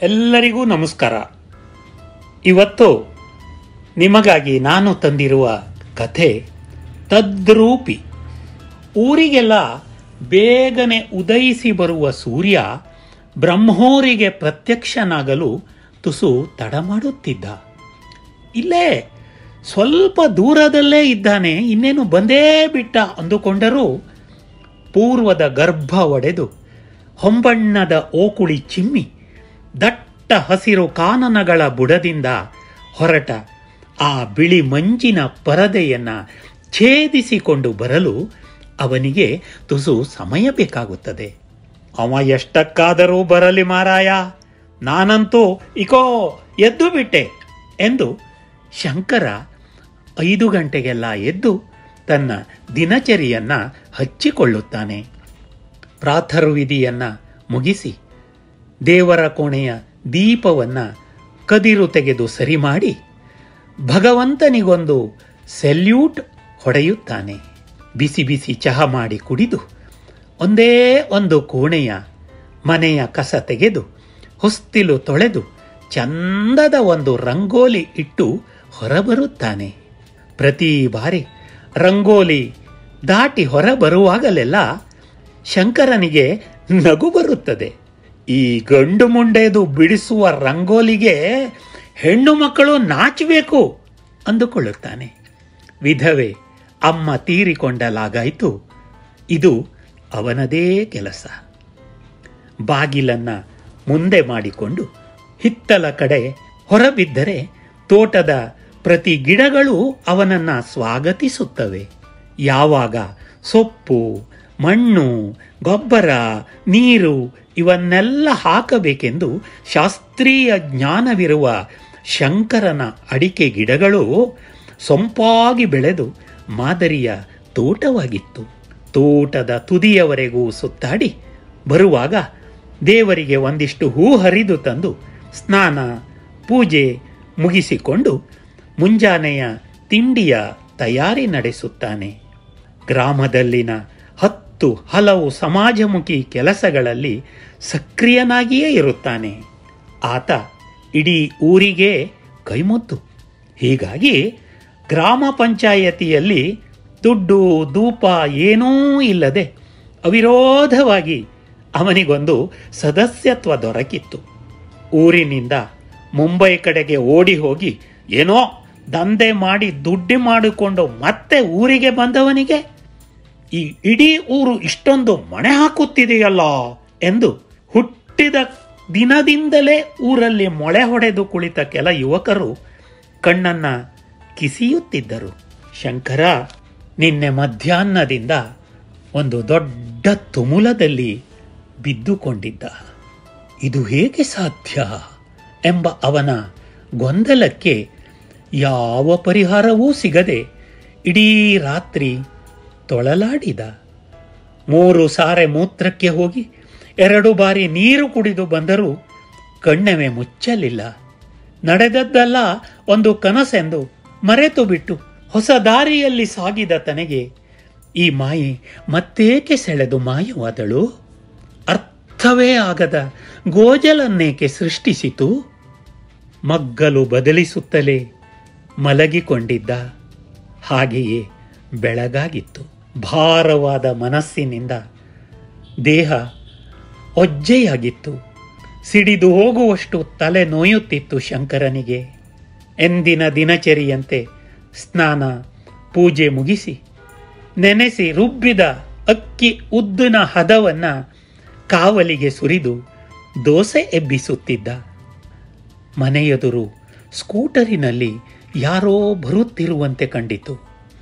ಎಲ್ಲರಿಗೂ ನಮಸ್ಕಾರ ಇವತ್ತು ನಿಮಗಾಗಿ ನಾನು ತಂದಿರುವ ಕಥೆ ತದ್ರೂಪಿ ಊರಿಗೆಲ್ಲ ಬೇಗನೆ ಉದಯಿಸಿ ಬರುವ ಸೂರ್ಯ ಬ್ರಹ್ಮೋರಿಗೆ ಪ್ರತ್ಯಕ್ಷನಾಗಲು ತುಸು ತಡ ಮಾಡುತ್ತಿದ್ದ ಇಲ್ಲೇ ಸ್ವಲ್ಪ ದೂರದಲ್ಲೇ ಇದ್ದಾನೆ ಇನ್ನೇನು ಬಂದೇ ಬಿಟ್ಟ ಅಂದುಕೊಂಡರೂ ಪೂರ್ವದ ಗರ್ಭ ಒಡೆದು ಹೊಂಬಣ್ಣದ ಓಕುಳಿ ಚಿಮ್ಮಿ ದಟ್ಟ ಹಸಿರು ಕಾನನಗಳ ಬುಡದಿಂದ ಹೊರಟ ಆ ಬಿಳಿ ಮಂಜಿನ ಪರದೆಯನ್ನ ಛೇದಿಸಿಕೊಂಡು ಬರಲು ಅವನಿಗೆ ತುಸು ಸಮಯ ಬೇಕಾಗುತ್ತದೆ ಅವ ಎಷ್ಟಕ್ಕಾದರೂ ಬರಲಿ ಮಾರಾಯ ನಾನಂತೂ ಇಕೋ ಎದ್ದು ಬಿಟ್ಟೆ ಎಂದು ಶಂಕರ ಐದು ಗಂಟೆಗೆಲ್ಲ ಎದ್ದು ತನ್ನ ದಿನಚರಿಯನ್ನ ಹಚ್ಚಿಕೊಳ್ಳುತ್ತಾನೆ ಪ್ರಾತರ್ವಿಧಿಯನ್ನ ಮುಗಿಸಿ ದೇವರ ಕೋಣೆಯ ದೀಪವನ್ನ ಕದಿರು ತೆಗೆದು ಸರಿ ಮಾಡಿ ಭಗವಂತನಿಗೊಂದು ಸೆಲ್ಯೂಟ್ ಹೊಡೆಯುತ್ತಾನೆ ಬಿಸಿ ಬಿಸಿ ಚಹಾ ಮಾಡಿ ಕುಡಿದು ಒಂದೇ ಒಂದು ಕೋಣೆಯ ಮನೆಯ ಕಸ ತೆಗೆದು ಹೊಸ್ತಿಲು ತೊಳೆದು ಚಂದದ ಒಂದು ರಂಗೋಲಿ ಇಟ್ಟು ಹೊರಬರುತ್ತಾನೆ ಪ್ರತಿ ಬಾರಿ ರಂಗೋಲಿ ದಾಟಿ ಹೊರ ಬರುವಾಗಲೆಲ್ಲ ಶಂಕರನಿಗೆ ನಗು ಬರುತ್ತದೆ ಈ ಗಂಡು ಮುಂಡೆದು ಬಿಡಿಸುವ ರಂಗೋಲಿಗೆ ಹೆಣ್ಣು ಮಕ್ಕಳು ನಾಚಬೇಕು ಅಂದುಕೊಳ್ಳುತ್ತಾನೆ ವಿಧವೆ ಅಮ್ಮ ತೀರಿಕೊಂಡಲಾಗಾಯಿತು ಇದು ಅವನದೇ ಕೆಲಸ ಬಾಗಿಲನ್ನ ಮುಂದೆ ಮಾಡಿಕೊಂಡು ಹಿತ್ತಲ ಕಡೆ ಹೊರಬಿದ್ದರೆ ತೋಟದ ಪ್ರತಿ ಗಿಡಗಳು ಅವನನ್ನ ಸ್ವಾಗತಿಸುತ್ತವೆ ಯಾವಾಗ ಸೊಪ್ಪು ಮಣ್ಣು ಗೊಬ್ಬರ ನೀರು ಇವನ್ನೆಲ್ಲ ಹಾಕಬೇಕೆಂದು ಶಾಸ್ತ್ರೀಯ ಜ್ಞಾನವಿರುವ ಶಂಕರನ ಅಡಿಕೆ ಗಿಡಗಳು ಸೊಂಪಾಗಿ ಬೆಳೆದು ಮಾದರಿಯ ತೋಟವಾಗಿತ್ತು ತೋಟದ ತುದಿಯವರೆಗೂ ಸುತ್ತಾಡಿ ಬರುವಾಗ ದೇವರಿಗೆ ಒಂದಿಷ್ಟು ಹೂ ಹರಿದು ತಂದು ಸ್ನಾನ ಪೂಜೆ ಮುಗಿಸಿಕೊಂಡು ಮುಂಜಾನೆಯ ತಿಂಡಿಯ ತಯಾರಿ ನಡೆಸುತ್ತಾನೆ ಗ್ರಾಮದಲ್ಲಿನ ಹತ್ತು ಹಲವು ಸಮಾಜಮುಖಿ ಕೆಲಸಗಳಲ್ಲಿ ಸಕ್ರಿಯನಾಗಿಯೇ ಇರುತ್ತಾನೆ ಆತ ಇಡೀ ಊರಿಗೆ ಕೈಮುತ್ತು ಹೀಗಾಗಿ ಗ್ರಾಮ ಪಂಚಾಯತಿಯಲ್ಲಿ ದುಡ್ಡು ಧೂಪ ಏನೂ ಇಲ್ಲದೆ ಅವಿರೋಧವಾಗಿ ಅವನಿಗೊಂದು ಸದಸ್ಯತ್ವ ದೊರಕಿತ್ತು ಊರಿನಿಂದ ಮುಂಬೈ ಕಡೆಗೆ ಓಡಿ ಹೋಗಿ ಏನೋ ದಂಧೆ ಮಾಡಿ ದುಡ್ಡು ಮಾಡಿಕೊಂಡು ಮತ್ತೆ ಊರಿಗೆ ಬಂದವನಿಗೆ ಈ ಇಡೀ ಊರು ಇಷ್ಟೊಂದು ಮಣೆ ಹಾಕುತ್ತಿದೆಯಲ್ಲ ಎಂದು ಹುಟ್ಟಿದ ದಿನದಿಂದಲೇ ಊರಲ್ಲಿ ಮೊಳೆ ಹೊಡೆದು ಕುಳಿತ ಕೆಲ ಯುವಕರು ಕಣ್ಣನ್ನ ಕಿಸಿಯುತ್ತಿದ್ದರು ಶಂಕರ ನಿನ್ನೆ ಮಧ್ಯಾಹ್ನದಿಂದ ಒಂದು ದೊಡ್ಡ ತುಮುಲದಲ್ಲಿ ಬಿದ್ದುಕೊಂಡಿದ್ದ ಇದು ಹೇಗೆ ಸಾಧ್ಯ ಎಂಬ ಅವನ ಗೊಂದಲಕ್ಕೆ ಯಾವ ಪರಿಹಾರವೂ ಸಿಗದೆ ಇಡೀ ರಾತ್ರಿ ತೊಳಲಾಡಿದ ಮೂರು ಸಾರೆ ಮೂತ್ರಕ್ಕೆ ಹೋಗಿ ಎರಡು ಬಾರಿ ನೀರು ಕುಡಿದು ಬಂದರೂ ಕಣ್ಣವೆ ಮುಚ್ಚಲಿಲ್ಲ ನಡೆದದ್ದಲ್ಲ ಒಂದು ಕನಸೆಂದು ಮರೆತು ಬಿಟ್ಟು ಹೊಸ ದಾರಿಯಲ್ಲಿ ಸಾಗಿದ ತನಗೆ ಈ ಮಾಯೆ ಮತ್ತೇಕೆ ಸೆಳೆದು ಮಾಯವಾದಳು ಅರ್ಥವೇ ಆಗದ ಗೋಜಲನ್ನೇಕೆ ಸೃಷ್ಟಿಸಿತು ಮಗ್ಗಲು ಬದಲಿಸುತ್ತಲೇ ಮಲಗಿಕೊಂಡಿದ್ದ ಹಾಗೆಯೇ ಬೆಳಗಾಗಿತ್ತು ಭಾರವಾದ ಮನಸ್ಸಿನಿಂದ ದೇಹ ಒಜ್ಜೆಯಾಗಿತ್ತು ಸಿಡಿದು ಹೋಗುವಷ್ಟು ತಲೆ ನೋಯುತ್ತಿತ್ತು ಶಂಕರನಿಗೆ ಎಂದಿನ ದಿನಚರಿಯಂತೆ ಸ್ನಾನ ಪೂಜೆ ಮುಗಿಸಿ ನೆನೆಸಿ ರುಬ್ಬಿದ ಅಕ್ಕಿ ಉದ್ದಿನ ಹದವನ್ನ ಕಾವಲಿಗೆ ಸುರಿದು ದೋಸೆ ಎಬ್ಬಿಸುತ್ತಿದ್ದ ಮನೆಯೆದುರು ಸ್ಕೂಟರಿನಲ್ಲಿ ಯಾರೋ ಬರುತ್ತಿರುವಂತೆ ಕಂಡಿತು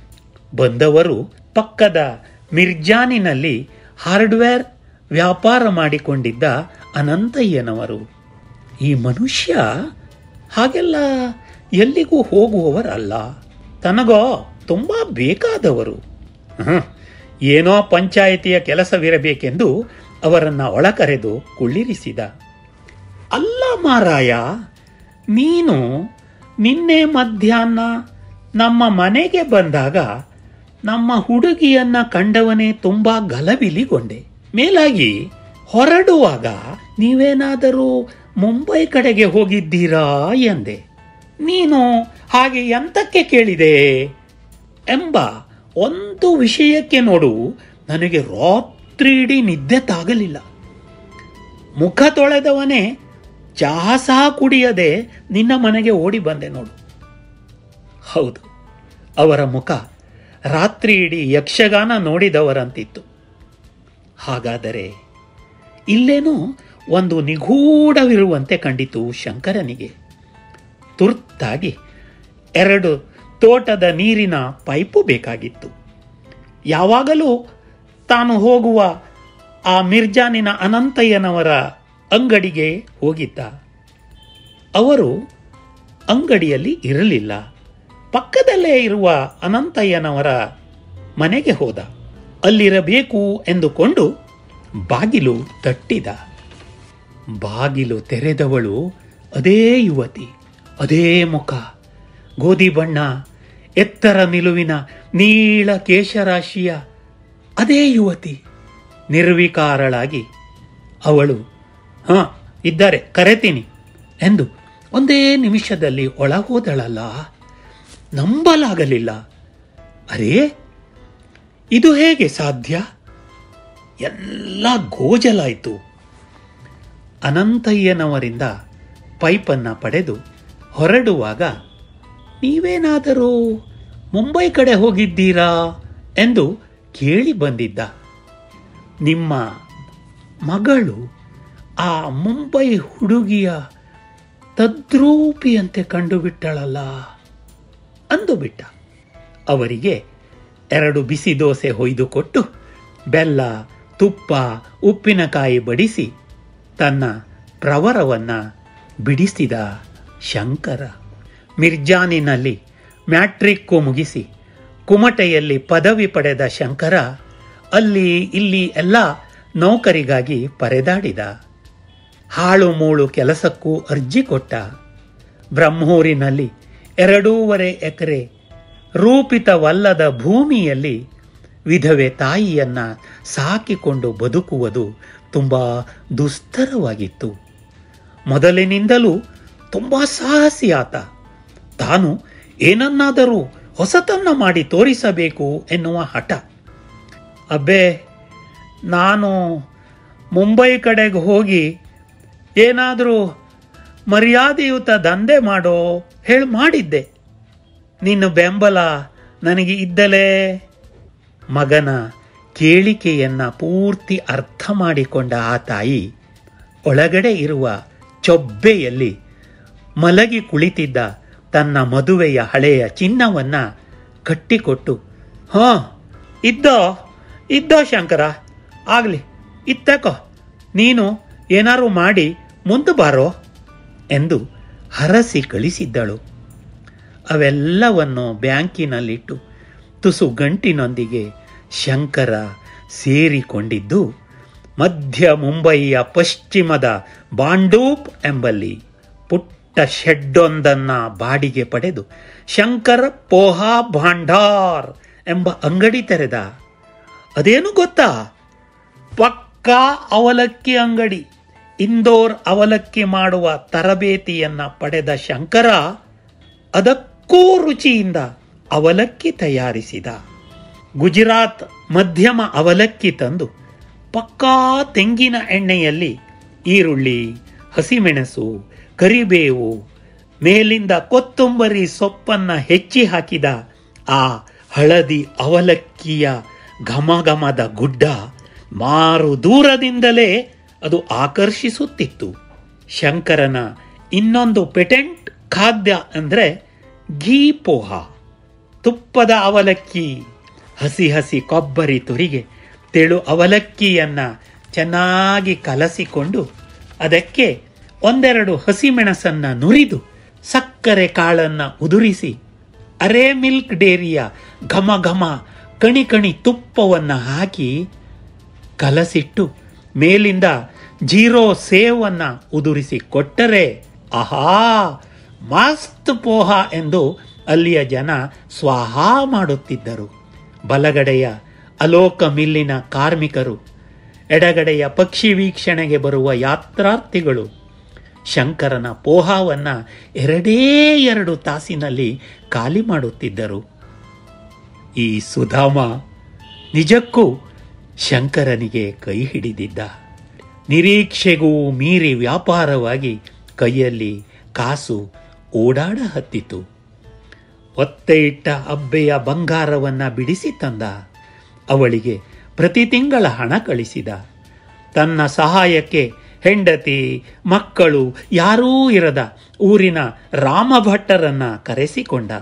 ಬಂದವರು ಪಕ್ಕದ ಮಿರ್ಜಾನಿನಲ್ಲಿ ಹಾರ್ಡ್ವೇರ್ ವ್ಯಾಪಾರ ಮಾಡಿಕೊಂಡಿದ್ದ ಅನಂತಯ್ಯನವರು ಈ ಮನುಷ್ಯ ಹಾಗೆಲ್ಲ ಎಲ್ಲಿಗೂ ಹೋಗುವವರಲ್ಲ ತನಗೋ ತುಂಬಾ ಬೇಕಾದವರು ಹ್ಮ್, ಏನೋ ಪಂಚಾಯಿತಿಯ ಕೆಲಸವಿರಬೇಕೆಂದು ಅವರನ್ನ ಒಳಕರೆದು ಕುಳ್ಳಿರಿಸಿದ ಅಲ್ಲ ಮಾರಾಯ ನೀನು ನಿನ್ನೆ ಮಧ್ಯಾಹ್ನ ನಮ್ಮ ಮನೆಗೆ ಬಂದಾಗ ನಮ್ಮ ಹುಡುಗಿಯನ್ನ ಕಂಡವನೇ ತುಂಬಾ ಗಲಬಿಲಿಗೊಂಡೆ ಮೇಲಾಗಿ ಹೊರಡುವಾಗ ನೀವೇನಾದರೂ ಮುಂಬೈ ಕಡೆಗೆ ಹೋಗಿದ್ದೀರಾ ಎಂದೆ ನೀನು ಹಾಗೆ ಎಂತಕ್ಕೆ ಕೇಳಿದೆ ಎಂಬ ಒಂದು ವಿಷಯಕ್ಕೆ ನೋಡು ನನಗೆ ರಾತ್ರಿಯಿಡೀ ನಿದ್ದೆ ತಾಗಲಿಲ್ಲ ಮುಖ ತೊಳೆದವನೇ ಚಹಾ ಸಹ ಕುಡಿಯದೆ ನಿನ್ನ ಮನೆಗೆ ಓಡಿ ಬಂದೆ ನೋಡು ಹೌದು ಅವರ ಮುಖ ರಾತ್ರಿ ಇಡೀ ಯಕ್ಷಗಾನ ನೋಡಿದವರಂತಿತ್ತು ಹಾಗಾದರೆ ಇಲ್ಲೇನೋ ಒಂದು ನಿಗೂಢವಿರುವಂತೆ ಕಂಡಿತು ಶಂಕರನಿಗೆ ತುರ್ತಾಗಿ ಎರಡು ತೋಟದ ನೀರಿನ ಪೈಪು ಬೇಕಾಗಿತ್ತು ಯಾವಾಗಲೂ ತಾನು ಹೋಗುವ ಆ ಮಿರ್ಜಾನಿನ ಅನಂತಯ್ಯನವರ ಅಂಗಡಿಗೆ ಹೋಗಿದ್ದ ಅವರು ಅಂಗಡಿಯಲ್ಲಿ ಇರಲಿಲ್ಲ ಪಕ್ಕದಲ್ಲೇ ಇರುವ ಅನಂತಯ್ಯನವರ ಮನೆಗೆ ಹೋದ ಅಲ್ಲಿರಬೇಕು ಎಂದುಕೊಂಡು ಬಾಗಿಲು ತಟ್ಟಿದ ಬಾಗಿಲು ತೆರೆದವಳು ಅದೇ ಯುವತಿ ಅದೇ ಮುಖ ಗೋಧಿ ಬಣ್ಣ ಎತ್ತರ ನಿಲುವಿನ ನೀಳ ಕೇಶರಾಶಿಯ ಅದೇ ಯುವತಿ ನಿರ್ವಿಕಾರಳಾಗಿ ಅವಳು ಹಾ ಇದ್ದಾರೆ ಕರೆತೀನಿ ಎಂದು ಒಂದೇ ನಿಮಿಷದಲ್ಲಿ ಒಳ ಹೋದಳಲ್ಲ ನಂಬಲಾಗಲಿಲ್ಲ ಅರೇ ಇದು ಹೇಗೆ ಸಾಧ್ಯ ಎಲ್ಲ ಗೋಜಲಾಯಿತು ಅನಂತಯ್ಯನವರಿಂದ ಪೈಪನ್ನ ಪಡೆದು ಹೊರಡುವಾಗ ನೀವೇನಾದರೂ ಮುಂಬೈ ಕಡೆ ಹೋಗಿದ್ದೀರಾ ಎಂದು ಕೇಳಿ ಬಂದಿದ್ದ ನಿಮ್ಮ ಮಗಳು ಆ ಮುಂಬೈ ಹುಡುಗಿಯ ತದ್ರೂಪಿಯಂತೆ ಕಂಡುಬಿಟ್ಟಳಲ್ಲ ಅಂದು ಬಿಟ್ಟ ಅವರಿಗೆ ಎರಡು ಬಿಸಿ ದೋಸೆ ಹೊಯ್ದು ಕೊಟ್ಟು ಬೆಲ್ಲ ತುಪ್ಪ ಉಪ್ಪಿನಕಾಯಿ ಬಡಿಸಿ ತನ್ನ ಪ್ರವರವನ್ನ ಬಿಡಿಸಿದ ಶಂಕರ ಮಿರ್ಜಾನಿನಲ್ಲಿ ಮ್ಯಾಟ್ರಿಕ್ಕು ಮುಗಿಸಿ ಕುಮಟೆಯಲ್ಲಿ ಪದವಿ ಪಡೆದ ಶಂಕರ ಅಲ್ಲಿ ಇಲ್ಲಿ ಎಲ್ಲ ನೌಕರಿಗಾಗಿ ಪರೆದಾಡಿದ ಹಾಳು ಮೂಳು ಕೆಲಸಕ್ಕೂ ಅರ್ಜಿ ಕೊಟ್ಟ ಬ್ರಹ್ಮೂರಿನಲ್ಲಿ ಎರಡೂವರೆ ಎಕರೆ ರೂಪಿತವಲ್ಲದ ಭೂಮಿಯಲ್ಲಿ ವಿಧವೆ ತಾಯಿಯನ್ನ ಸಾಕಿಕೊಂಡು ಬದುಕುವುದು ತುಂಬ ದುಸ್ತರವಾಗಿತ್ತು ಮೊದಲಿನಿಂದಲೂ ತುಂಬ ಸಾಹಸಿ ಆತ ತಾನು ಏನನ್ನಾದರೂ ಹೊಸತನ್ನ ಮಾಡಿ ತೋರಿಸಬೇಕು ಎನ್ನುವ ಹಠ ಅಬ್ಬೆ ನಾನು ಮುಂಬೈ ಕಡೆಗೆ ಹೋಗಿ ಏನಾದರೂ ಮರ್ಯಾದೆಯುತ ದಂಧೆ ಮಾಡೋ ಹೇಳಿ ಮಾಡಿದ್ದೆ ನಿನ್ನ ಬೆಂಬಲ ನನಗೆ ಇದ್ದಲೇ ಮಗನ ಕೇಳಿಕೆಯನ್ನ ಪೂರ್ತಿ ಅರ್ಥ ಮಾಡಿಕೊಂಡ ಆ ತಾಯಿ ಒಳಗಡೆ ಇರುವ ಚೊಬ್ಬೆಯಲ್ಲಿ ಮಲಗಿ ಕುಳಿತಿದ್ದ ತನ್ನ ಮದುವೆಯ ಹಳೆಯ ಚಿನ್ನವನ್ನ ಕಟ್ಟಿಕೊಟ್ಟು ಹಾ ಇದ್ದೋ ಇದ್ದೋ ಶಂಕರ ಆಗ್ಲಿ ಇತ್ತಕೋ ನೀನು ಏನಾರು ಮಾಡಿ ಮುಂದೆ ಬಾರೋ ಎಂದು ಹರಸಿ ಕಳಿಸಿದ್ದಳು ಅವೆಲ್ಲವನ್ನು ಬ್ಯಾಂಕಿನಲ್ಲಿಟ್ಟು ತುಸು ಗಂಟಿನೊಂದಿಗೆ ಶಂಕರ ಸೇರಿಕೊಂಡಿದ್ದು ಮಧ್ಯ ಮುಂಬಯಿಯ ಪಶ್ಚಿಮದ ಬಾಂಡೂಪ್ ಎಂಬಲ್ಲಿ ಪುಟ್ಟ ಶೆಡ್ಡೊಂದನ್ನ ಬಾಡಿಗೆ ಪಡೆದು ಶಂಕರ ಪೋಹಾ ಭಾಂಡಾರ್ ಎಂಬ ಅಂಗಡಿ ತೆರೆದ ಅದೇನು ಗೊತ್ತಾ ಪಕ್ಕಾ ಅವಲಕ್ಕಿ ಅಂಗಡಿ ಇಂದೋರ್ ಅವಲಕ್ಕಿ ಮಾಡುವ ತರಬೇತಿಯನ್ನ ಪಡೆದ ಶಂಕರ ಅದಕ್ಕೂ ರುಚಿಯಿಂದ ಅವಲಕ್ಕಿ ತಯಾರಿಸಿದ ಗುಜರಾತ್ ಮಧ್ಯಮ ಅವಲಕ್ಕಿ ತಂದು ಪಕ್ಕಾ ತೆಂಗಿನ ಎಣ್ಣೆಯಲ್ಲಿ ಈರುಳ್ಳಿ ಹಸಿಮೆಣಸು ಕರಿಬೇವು ಮೇಲಿಂದ ಕೊತ್ತಂಬರಿ ಸೊಪ್ಪನ್ನ ಹೆಚ್ಚಿ ಹಾಕಿದ ಆ ಹಳದಿ ಅವಲಕ್ಕಿಯ ಘಮಘಮದ ಗುಡ್ಡ ಮಾರು ದೂರದಿಂದಲೇ ಅದು ಆಕರ್ಷಿಸುತ್ತಿತ್ತು ಶಂಕರನ ಇನ್ನೊಂದು ಪೆಟೆಂಟ್ ಖಾದ್ಯ ಅಂದ್ರೆ ಘೀ ಪೋಹ ತುಪ್ಪದ ಅವಲಕ್ಕಿ ಹಸಿ ಹಸಿ ಕೊಬ್ಬರಿ ತುರಿಗೆ ತೆಳು ಅವಲಕ್ಕಿಯನ್ನ ಚೆನ್ನಾಗಿ ಕಲಸಿಕೊಂಡು ಅದಕ್ಕೆ ಒಂದೆರಡು ಹಸಿಮೆಣಸನ್ನ ನುರಿದು ಸಕ್ಕರೆ ಕಾಳನ್ನ ಉದುರಿಸಿ ಅರೆ ಮಿಲ್ಕ್ ಡೇರಿಯ ಘಮ ಘಮ ಕಣಿ ಕಣಿ ತುಪ್ಪವನ್ನ ಹಾಕಿ ಕಲಸಿಟ್ಟು ಮೇಲಿಂದ ಜೀರೋ ಸೇವನ್ನ ಉದುರಿಸಿ ಕೊಟ್ಟರೆ ಆಹಾ ಮಸ್ತ್ ಪೋಹ ಎಂದು ಅಲ್ಲಿಯ ಜನ ಸ್ವಾಹಾ ಮಾಡುತ್ತಿದ್ದರು ಬಲಗಡೆಯ ಅಲೋಕ ಮಿಲ್ಲಿನ ಕಾರ್ಮಿಕರು ಎಡಗಡೆಯ ಪಕ್ಷಿ ವೀಕ್ಷಣೆಗೆ ಬರುವ ಯಾತ್ರಾರ್ಥಿಗಳು ಶಂಕರನ ಪೋಹಾವನ್ನ ಎರಡೇ ಎರಡು ತಾಸಿನಲ್ಲಿ ಖಾಲಿ ಮಾಡುತ್ತಿದ್ದರು ಈ ಸುಧಾಮ ನಿಜಕ್ಕೂ ಶಂಕರನಿಗೆ ಕೈ ಹಿಡಿದಿದ್ದ ನಿರೀಕ್ಷೆಗೂ ಮೀರಿ ವ್ಯಾಪಾರವಾಗಿ ಕೈಯಲ್ಲಿ ಕಾಸು ಓಡಾಡ ಹತ್ತಿತು ಒತ್ತೆ ಇಟ್ಟ ಅಬ್ಬೆಯ ಬಂಗಾರವನ್ನ ಬಿಡಿಸಿ ತಂದ ಅವಳಿಗೆ ಪ್ರತಿ ತಿಂಗಳ ಹಣ ಕಳಿಸಿದ ತನ್ನ ಸಹಾಯಕ್ಕೆ ಹೆಂಡತಿ ಮಕ್ಕಳು ಯಾರೂ ಇರದ ಊರಿನ ರಾಮಭಟ್ಟರನ್ನ ಕರೆಸಿಕೊಂಡ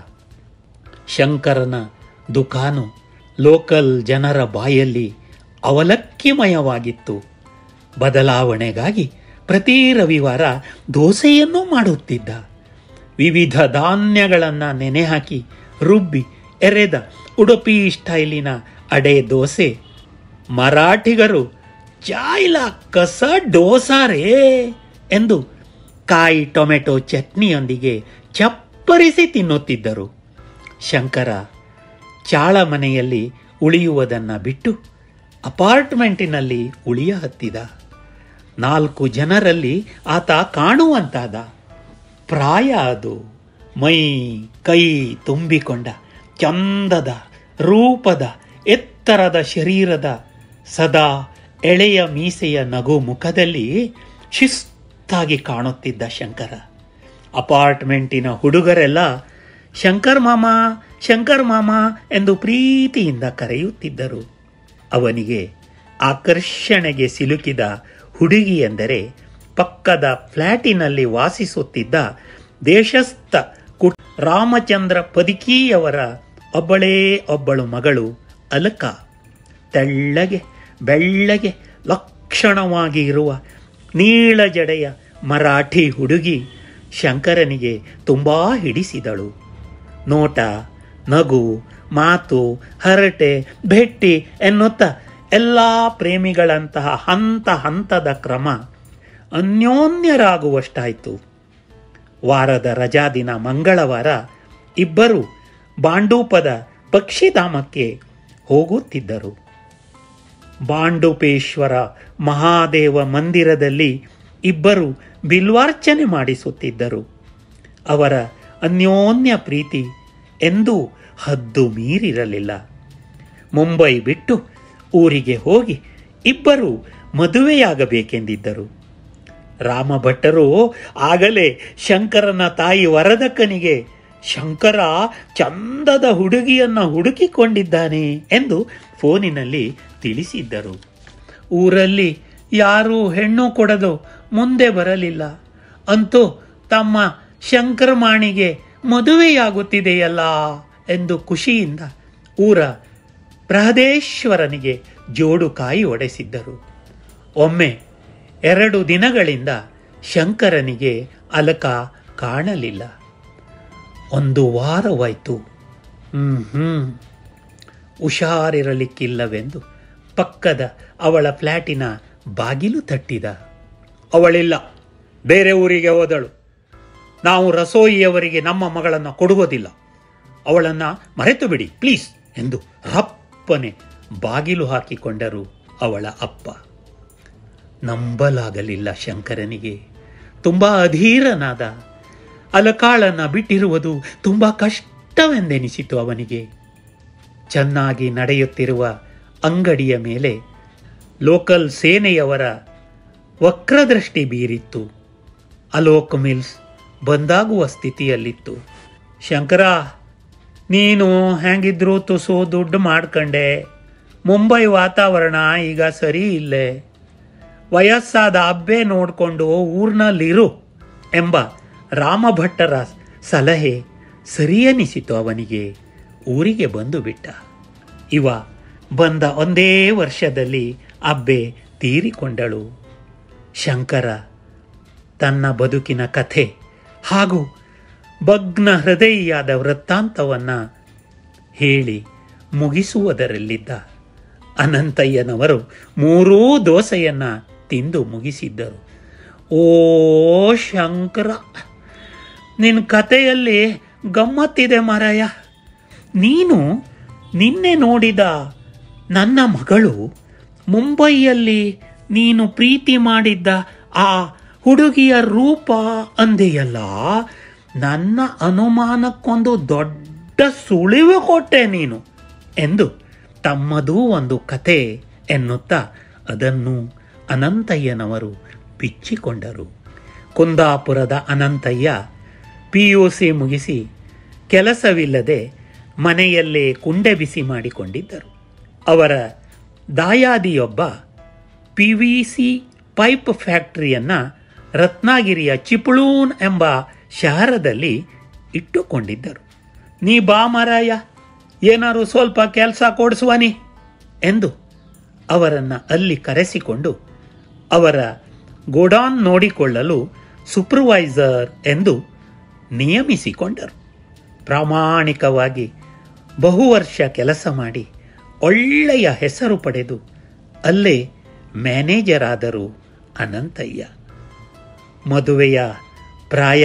ಶಂಕರನ ದುಕಾನು ಲೋಕಲ್ ಜನರ ಬಾಯಲ್ಲಿ ಅವಲಕ್ಕಿಮಯವಾಗಿತ್ತು ಬದಲಾವಣೆಗಾಗಿ ಪ್ರತಿ ರವಿವಾರ ದೋಸೆಯನ್ನು ಮಾಡುತ್ತಿದ್ದ ವಿವಿಧ ಧಾನ್ಯಗಳನ್ನು ನೆನೆಹಾಕಿ ರುಬ್ಬಿ ಎರೆದ ಉಡುಪಿ ಸ್ಟೈಲಿನ ಅಡೆ ದೋಸೆ ಮರಾಠಿಗರು ಚಾಯ್ಲ ಕಸ ಡೋಸಾರೇ ಎಂದು ಕಾಯಿ ಟೊಮೆಟೊ ಚಟ್ನಿಯೊಂದಿಗೆ ಚಪ್ಪರಿಸಿ ತಿನ್ನುತ್ತಿದ್ದರು ಶಂಕರ ಚಾಳ ಮನೆಯಲ್ಲಿ ಉಳಿಯುವುದನ್ನು ಬಿಟ್ಟು ಅಪಾರ್ಟ್ಮೆಂಟಿನಲ್ಲಿ ಉಳಿಯ ಹತ್ತಿದ ನಾಲ್ಕು ಜನರಲ್ಲಿ ಆತ ಕಾಣುವಂತಾದ ಪ್ರಾಯ ಅದು ಮೈ ಕೈ ತುಂಬಿಕೊಂಡ ಚಂದದ ರೂಪದ ಎತ್ತರದ ಶರೀರದ ಸದಾ ಎಳೆಯ ಮೀಸೆಯ ನಗು ಮುಖದಲ್ಲಿ ಶಿಸ್ತಾಗಿ ಕಾಣುತ್ತಿದ್ದ ಶಂಕರ ಅಪಾರ್ಟ್ಮೆಂಟಿನ ಹುಡುಗರೆಲ್ಲ ಶಂಕರ್ ಮಾಮ ಶಂಕರ್ ಮಾಮ ಎಂದು ಪ್ರೀತಿಯಿಂದ ಕರೆಯುತ್ತಿದ್ದರು ಅವನಿಗೆ ಆಕರ್ಷಣೆಗೆ ಸಿಲುಕಿದ ಹುಡುಗಿ ಎಂದರೆ ಪಕ್ಕದ ಫ್ಲ್ಯಾಟಿನಲ್ಲಿ ವಾಸಿಸುತ್ತಿದ್ದ ದೇಶಸ್ಥ ಕು ರಾಮಚಂದ್ರ ಪದಿಕೀಯವರ ಒಬ್ಬಳೇ ಒಬ್ಬಳು ಮಗಳು ಅಲಕ ತೆಳ್ಳಗೆ ಬೆಳ್ಳಗೆ ಲಕ್ಷಣವಾಗಿ ಇರುವ ನೀಳ ಜಡೆಯ ಮರಾಠಿ ಹುಡುಗಿ ಶಂಕರನಿಗೆ ತುಂಬಾ ಹಿಡಿಸಿದಳು ನೋಟ ನಗು ಮಾತು ಹರಟೆ ಭೆಟ್ಟಿ ಎನ್ನುತ್ತಾ ಎಲ್ಲ ಪ್ರೇಮಿಗಳಂತಹ ಹಂತ ಹಂತದ ಕ್ರಮ ಅನ್ಯೋನ್ಯರಾಗುವಷ್ಟಾಯಿತು ವಾರದ ರಜಾದಿನ ಮಂಗಳವಾರ ಇಬ್ಬರು ಬಾಂಡೂಪದ ಪಕ್ಷಿಧಾಮಕ್ಕೆ ಹೋಗುತ್ತಿದ್ದರು ಬಾಂಡುಪೇಶ್ವರ ಮಹಾದೇವ ಮಂದಿರದಲ್ಲಿ ಇಬ್ಬರು ಬಿಲ್ವಾರ್ಚನೆ ಮಾಡಿಸುತ್ತಿದ್ದರು ಅವರ ಅನ್ಯೋನ್ಯ ಪ್ರೀತಿ ಎಂದೂ ಹದ್ದು ಮೀರಿರಲಿಲ್ಲ ಮುಂಬೈ ಬಿಟ್ಟು ಊರಿಗೆ ಹೋಗಿ ಇಬ್ಬರು ಮದುವೆಯಾಗಬೇಕೆಂದಿದ್ದರು ರಾಮಭಟ್ಟರು ಆಗಲೇ ಶಂಕರನ ತಾಯಿ ವರದಕ್ಕನಿಗೆ ಶಂಕರ ಚಂದದ ಹುಡುಗಿಯನ್ನ ಹುಡುಕಿಕೊಂಡಿದ್ದಾನೆ ಎಂದು ಫೋನಿನಲ್ಲಿ ತಿಳಿಸಿದ್ದರು ಊರಲ್ಲಿ ಯಾರೂ ಹೆಣ್ಣು ಕೊಡದು ಮುಂದೆ ಬರಲಿಲ್ಲ ಅಂತೂ ತಮ್ಮ ಶಂಕರಮಾಣಿಗೆ ಮದುವೆಯಾಗುತ್ತಿದೆಯಲ್ಲ ಎಂದು ಖುಷಿಯಿಂದ ಊರ ಬೃಹದೇಶ್ವರನಿಗೆ ಜೋಡು ಕಾಯಿ ಒಡೆಸಿದ್ದರು ಒಮ್ಮೆ ಎರಡು ದಿನಗಳಿಂದ ಶಂಕರನಿಗೆ ಅಲಕ ಕಾಣಲಿಲ್ಲ ಒಂದು ವಾರವಾಯಿತು ಹ್ಮ್ ಹ್ಮ್ ಹುಷಾರಿರಲಿಕ್ಕಿಲ್ಲವೆಂದು ಪಕ್ಕದ ಅವಳ ಫ್ಲ್ಯಾಟಿನ ಬಾಗಿಲು ತಟ್ಟಿದ ಅವಳಿಲ್ಲ ಬೇರೆ ಊರಿಗೆ ಹೋದಳು ನಾವು ರಸೋಯಿಯವರಿಗೆ ನಮ್ಮ ಮಗಳನ್ನು ಕೊಡುವುದಿಲ್ಲ ಅವಳನ್ನು ಮರೆತು ಬಿಡಿ ಪ್ಲೀಸ್ ಎಂದು ರಪ್ಪನೆ ಬಾಗಿಲು ಹಾಕಿಕೊಂಡರು ಅವಳ ಅಪ್ಪ ನಂಬಲಾಗಲಿಲ್ಲ ಶಂಕರನಿಗೆ ತುಂಬಾ ಅಧೀರನಾದ ಅಲಕಾಳನ್ನ ಬಿಟ್ಟಿರುವುದು ತುಂಬಾ ಕಷ್ಟವೆಂದೆನಿಸಿತು ಅವನಿಗೆ ಚೆನ್ನಾಗಿ ನಡೆಯುತ್ತಿರುವ ಅಂಗಡಿಯ ಮೇಲೆ ಲೋಕಲ್ ಸೇನೆಯವರ ವಕ್ರದೃಷ್ಟಿ ಬೀರಿತ್ತು ಅಲೋಕ್ ಮಿಲ್ಸ್ ಬಂದಾಗುವ ಸ್ಥಿತಿಯಲ್ಲಿತ್ತು ಶಂಕರ ನೀನು ಹೆಂಗಿದ್ರು ತುಸು ದುಡ್ಡು ಮಾಡ್ಕಂಡೆ ಮುಂಬೈ ವಾತಾವರಣ ಈಗ ಸರಿ ಇಲ್ಲೇ ವಯಸ್ಸಾದ ಅಬ್ಬೆ ನೋಡಿಕೊಂಡು ಊರ್ನಲ್ಲಿರು ಎಂಬ ರಾಮಭಟ್ಟರ ಸಲಹೆ ಸರಿಯನಿಸಿತು ಅವನಿಗೆ ಊರಿಗೆ ಬಂದು ಬಿಟ್ಟ ಇವ ಬಂದ ಒಂದೇ ವರ್ಷದಲ್ಲಿ ಅಬ್ಬೆ ತೀರಿಕೊಂಡಳು ಶಂಕರ ತನ್ನ ಬದುಕಿನ ಕಥೆ ಹಾಗೂ ಭಗ್ನ ಹೃದಯಿಯಾದ ವೃತ್ತಾಂತವನ್ನ ಹೇಳಿ ಮುಗಿಸುವುದರಲ್ಲಿದ್ದ ಅನಂತಯ್ಯನವರು ಮೂರೂ ದೋಸೆಯನ್ನ ತಿಂದು ಮುಗಿಸಿದ್ದರು ಓ ಶಂಕರ ನಿನ್ನ ಕಥೆಯಲ್ಲಿ ಗಮ್ಮತ್ತಿದೆ ಮಾರಾಯ ನೀನು ನಿನ್ನೆ ನೋಡಿದ ನನ್ನ ಮಗಳು ಮುಂಬೈಯಲ್ಲಿ ನೀನು ಪ್ರೀತಿ ಮಾಡಿದ್ದ ಆ ಹುಡುಗಿಯ ರೂಪ ಅಂದೆಯಲ್ಲ ನನ್ನ ಅನುಮಾನಕ್ಕೊಂದು ದೊಡ್ಡ ಸುಳಿವು ಕೊಟ್ಟೆ ನೀನು ಎಂದು ತಮ್ಮದೂ ಒಂದು ಕತೆ ಎನ್ನುತ್ತಾ ಅದನ್ನು ಅನಂತಯ್ಯನವರು ಬಿಚ್ಚಿಕೊಂಡರು ಕುಂದಾಪುರದ ಅನಂತಯ್ಯ ಪಿ ಯು ಸಿ ಮುಗಿಸಿ ಕೆಲಸವಿಲ್ಲದೆ ಮನೆಯಲ್ಲೇ ಕುಂಡೆ ಬಿಸಿ ಮಾಡಿಕೊಂಡಿದ್ದರು ಅವರ ದಾಯಾದಿಯೊಬ್ಬ ಪಿ ವಿ ಸಿ ಪೈಪ್ ಫ್ಯಾಕ್ಟರಿಯನ್ನು ರತ್ನಾಗಿರಿಯ ಚಿಪಳೂನ್ ಎಂಬ ಶಹರದಲ್ಲಿ ಇಟ್ಟುಕೊಂಡಿದ್ದರು ನೀ ಬಾ ಮಾರಾಯ ಏನಾರು ಸ್ವಲ್ಪ ಕೆಲಸ ಕೊಡಿಸುವನಿ ಎಂದು ಅವರನ್ನು ಅಲ್ಲಿ ಕರೆಸಿಕೊಂಡು ಅವರ ಗೋಡಾನ್ ನೋಡಿಕೊಳ್ಳಲು ಸೂಪರ್ವೈಸರ್ ಎಂದು ನಿಯಮಿಸಿಕೊಂಡರು ಪ್ರಾಮಾಣಿಕವಾಗಿ ಬಹುವರ್ಷ ಕೆಲಸ ಮಾಡಿ ಒಳ್ಳೆಯ ಹೆಸರು ಪಡೆದು ಅಲ್ಲೇ ಮ್ಯಾನೇಜರ್ ಆದರು ಅನಂತಯ್ಯ ಮದುವೆಯ ಪ್ರಾಯ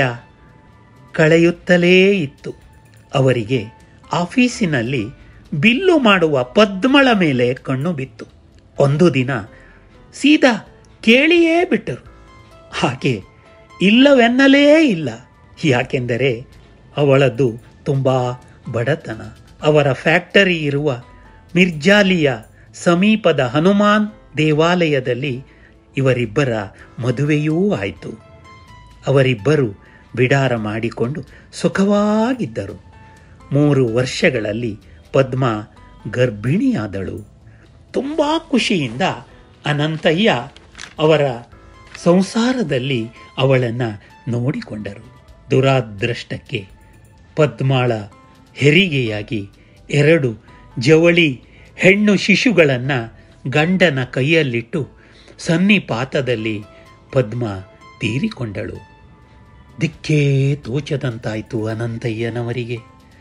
ಕಳೆಯುತ್ತಲೇ ಇತ್ತು ಅವರಿಗೆ ಆಫೀಸಿನಲ್ಲಿ ಬಿಲ್ಲು ಮಾಡುವ ಪದ್ಮಳ ಮೇಲೆ ಕಣ್ಣು ಬಿತ್ತು ಒಂದು ದಿನ ಸೀದಾ ಕೇಳಿಯೇ ಬಿಟ್ಟರು ಹಾಗೆ ಇಲ್ಲವೆನ್ನಲೇ ಇಲ್ಲ ಯಾಕೆಂದರೆ ಅವಳದ್ದು ತುಂಬ ಬಡತನ ಅವರ ಫ್ಯಾಕ್ಟರಿ ಇರುವ ಮಿರ್ಜಾಲಿಯ ಸಮೀಪದ ಹನುಮಾನ್ ದೇವಾಲಯದಲ್ಲಿ ಇವರಿಬ್ಬರ ಮದುವೆಯೂ ಆಯಿತು ಅವರಿಬ್ಬರು ಬಿಡಾರ ಮಾಡಿಕೊಂಡು ಸುಖವಾಗಿದ್ದರು ಮೂರು ವರ್ಷಗಳಲ್ಲಿ ಪದ್ಮ ಗರ್ಭಿಣಿಯಾದಳು ತುಂಬ ಖುಷಿಯಿಂದ ಅನಂತಯ್ಯ ಅವರ ಸಂಸಾರದಲ್ಲಿ ಅವಳನ್ನು ನೋಡಿಕೊಂಡರು ದುರಾದೃಷ್ಟಕ್ಕೆ ಪದ್ಮಾಳ ಹೆರಿಗೆಯಾಗಿ ಎರಡು ಜವಳಿ ಹೆಣ್ಣು ಶಿಶುಗಳನ್ನು ಗಂಡನ ಕೈಯಲ್ಲಿಟ್ಟು ಸನ್ನಿಪಾತದಲ್ಲಿ ಪದ್ಮ ತೀರಿಕೊಂಡಳು ದಿಕ್ಕೇ ತೋಚದಂತಾಯಿತು ಅನಂತಯ್ಯನವರಿಗೆ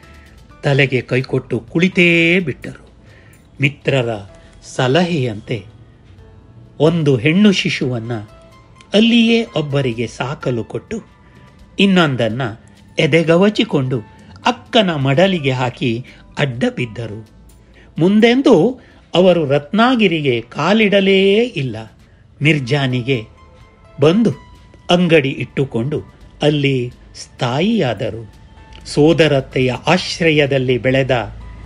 ತಲೆಗೆ ಕೈಕೊಟ್ಟು ಕುಳಿತೇ ಬಿಟ್ಟರು ಮಿತ್ರರ ಸಲಹೆಯಂತೆ ಒಂದು ಹೆಣ್ಣು ಶಿಶುವನ್ನು ಅಲ್ಲಿಯೇ ಒಬ್ಬರಿಗೆ ಸಾಕಲು ಕೊಟ್ಟು ಇನ್ನೊಂದನ್ನು ಎದೆಗವಚಿಕೊಂಡು ಅಕ್ಕನ ಮಡಲಿಗೆ ಹಾಕಿ ಅಡ್ಡ ಬಿದ್ದರು ಮುಂದೆಂದೂ ಅವರು ರತ್ನಾಗಿರಿಗೆ ಕಾಲಿಡಲೇ ಇಲ್ಲ ಮಿರ್ಜಾನಿಗೆ ಬಂದು ಅಂಗಡಿ ಇಟ್ಟುಕೊಂಡು ಅಲ್ಲಿ ಸ್ಥಾಯಿಯಾದರು ಸೋದರತ್ತೆಯ ಆಶ್ರಯದಲ್ಲಿ ಬೆಳೆದ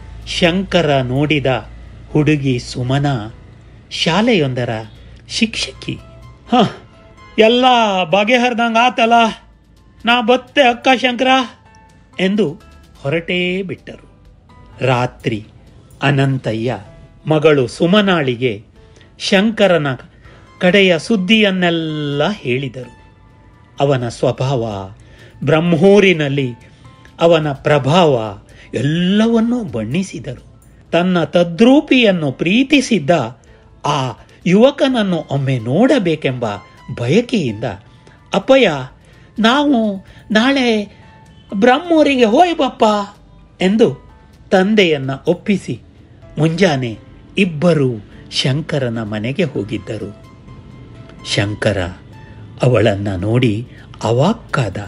ಶಂಕರ ನೋಡಿದ ಹುಡುಗಿ ಸುಮನ ಶಾಲೆಯೊಂದರ ಶಿಕ್ಷಕಿ ಹ ಎಲ್ಲ ಬಗೆಹರ್ದಂಗೆ ಆತಲ್ಲ ನಾ ಬತ್ತೆ ಅಕ್ಕ ಶಂಕರ ಎಂದು ಹೊರಟೇ ಬಿಟ್ಟರು ರಾತ್ರಿ ಅನಂತಯ್ಯ ಮಗಳು ಸುಮನಾಳಿಗೆ ಶಂಕರನ ಕಡೆಯ ಸುದ್ದಿಯನ್ನೆಲ್ಲ ಹೇಳಿದರು ಅವನ ಸ್ವಭಾವ ಬ್ರಹ್ಮೂರಿನಲ್ಲಿ ಅವನ ಪ್ರಭಾವ ಎಲ್ಲವನ್ನೂ ಬಣ್ಣಿಸಿದರು ತನ್ನ ತದ್ರೂಪಿಯನ್ನು ಪ್ರೀತಿಸಿದ್ದ ಆ ಯುವಕನನ್ನು ಒಮ್ಮೆ ನೋಡಬೇಕೆಂಬ ಬಯಕೆಯಿಂದ ಅಪ್ಪಯ್ಯ ನಾವು ನಾಳೆ ಬ್ರಹ್ಮೂರಿಗೆ ಹೋಯ್ಬಪ್ಪ ಎಂದು ತಂದೆಯನ್ನ ಒಪ್ಪಿಸಿ ಮುಂಜಾನೆ ಇಬ್ಬರೂ ಶಂಕರನ ಮನೆಗೆ ಹೋಗಿದ್ದರು ಶಂಕರ ಅವಳನ್ನ ನೋಡಿ ಅವಾಕ್ಕಾದ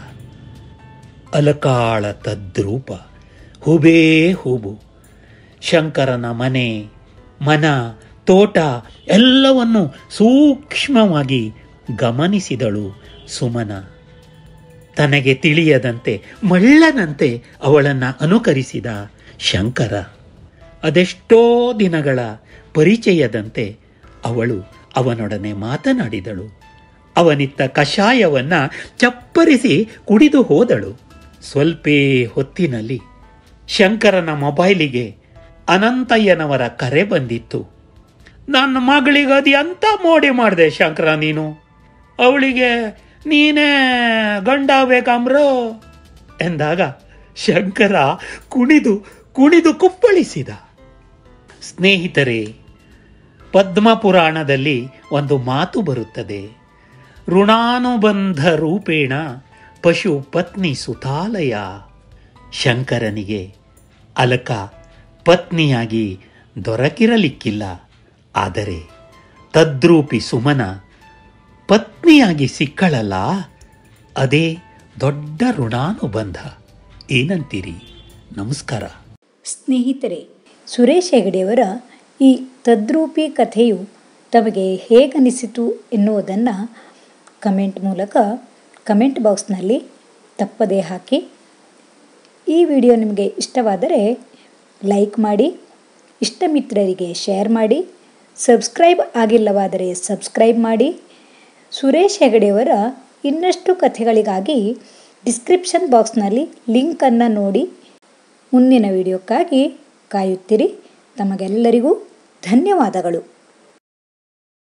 ಅಲಕಾಳ ತದ್ರೂಪ ಹೂಬೇ ಹೂಬು ಶಂಕರನ ಮನೆ ಮನ ತೋಟ ಎಲ್ಲವನ್ನು ಸೂಕ್ಷ್ಮವಾಗಿ ಗಮನಿಸಿದಳು ಸುಮನ ತನಗೆ ತಿಳಿಯದಂತೆ ಮಳ್ಳನಂತೆ ಅವಳನ್ನು ಅನುಕರಿಸಿದ ಶಂಕರ ಅದೆಷ್ಟೋ ದಿನಗಳ ಪರಿಚಯದಂತೆ ಅವಳು ಅವನೊಡನೆ ಮಾತನಾಡಿದಳು ಅವನಿತ್ತ ಕಷಾಯವನ್ನ ಚಪ್ಪರಿಸಿ ಕುಡಿದು ಹೋದಳು ಸ್ವಲ್ಪೇ ಹೊತ್ತಿನಲ್ಲಿ ಶಂಕರನ ಮೊಬೈಲಿಗೆ ಅನಂತಯ್ಯನವರ ಕರೆ ಬಂದಿತ್ತು ನನ್ನ ಮಗಳಿಗೆ ಅದು ಎಂತ ಮೋಡಿ ಮಾಡಿದೆ ಶಂಕರ ನೀನು ಅವಳಿಗೆ ನೀನೇ ಗಂಡ ಆಗ್ಬೇಕಂಬ್ರೋ ಎಂದಾಗ ಶಂಕರ ಕುಣಿದು ಕುಣಿದು ಕುಪ್ಪಳಿಸಿದ ಸ್ನೇಹಿತರೆ ಪದ್ಮಪುರಾಣದಲ್ಲಿ ಒಂದು ಮಾತು ಬರುತ್ತದೆ ಋಣಾನುಬಂಧ ರೂಪೇಣ ಪಶು ಪತ್ನಿ ಸುತಾಲಯ ಶಂಕರನಿಗೆ ಅಲಕ ಪತ್ನಿಯಾಗಿ ದೊರಕಿರಲಿಕ್ಕಿಲ್ಲ ಆದರೆ ತದ್ರೂಪಿ ಸುಮನ ಪತ್ನಿಯಾಗಿ ಸಿಕ್ಕಳಲ್ಲ ಅದೇ ದೊಡ್ಡ ಋಣಾನುಬಂಧ ಏನಂತೀರಿ ನಮಸ್ಕಾರ ಸ್ನೇಹಿತರೆ ಸುರೇಶ್ ಹೆಗಡೆಯವರ ಈ ತದ್ರೂಪಿ ಕಥೆಯು ತಮಗೆ ಹೇಗನಿಸಿತು ಎನ್ನುವುದನ್ನು ಕಮೆಂಟ್ ಮೂಲಕ ಕಮೆಂಟ್ ಬಾಕ್ಸ್ನಲ್ಲಿ ತಪ್ಪದೇ ಹಾಕಿ ಈ ವಿಡಿಯೋ ನಿಮಗೆ ಇಷ್ಟವಾದರೆ ಲೈಕ್ ಮಾಡಿ ಇಷ್ಟ ಮಿತ್ರರಿಗೆ ಶೇರ್ ಮಾಡಿ ಸಬ್ಸ್ಕ್ರೈಬ್ ಆಗಿಲ್ಲವಾದರೆ ಸಬ್ಸ್ಕ್ರೈಬ್ ಮಾಡಿ ಸುರೇಶ್ ಹೆಗಡೆಯವರ ಇನ್ನಷ್ಟು ಕಥೆಗಳಿಗಾಗಿ ಡಿಸ್ಕ್ರಿಪ್ಷನ್ ಬಾಕ್ಸ್ನಲ್ಲಿ ಲಿಂಕನ್ನು ನೋಡಿ ಮುಂದಿನ ವಿಡಿಯೋಕ್ಕಾಗಿ ಕಾಯುತ್ತಿರಿ ತಮಗೆಲ್ಲರಿಗೂ ಧನ್ಯವಾದಗಳು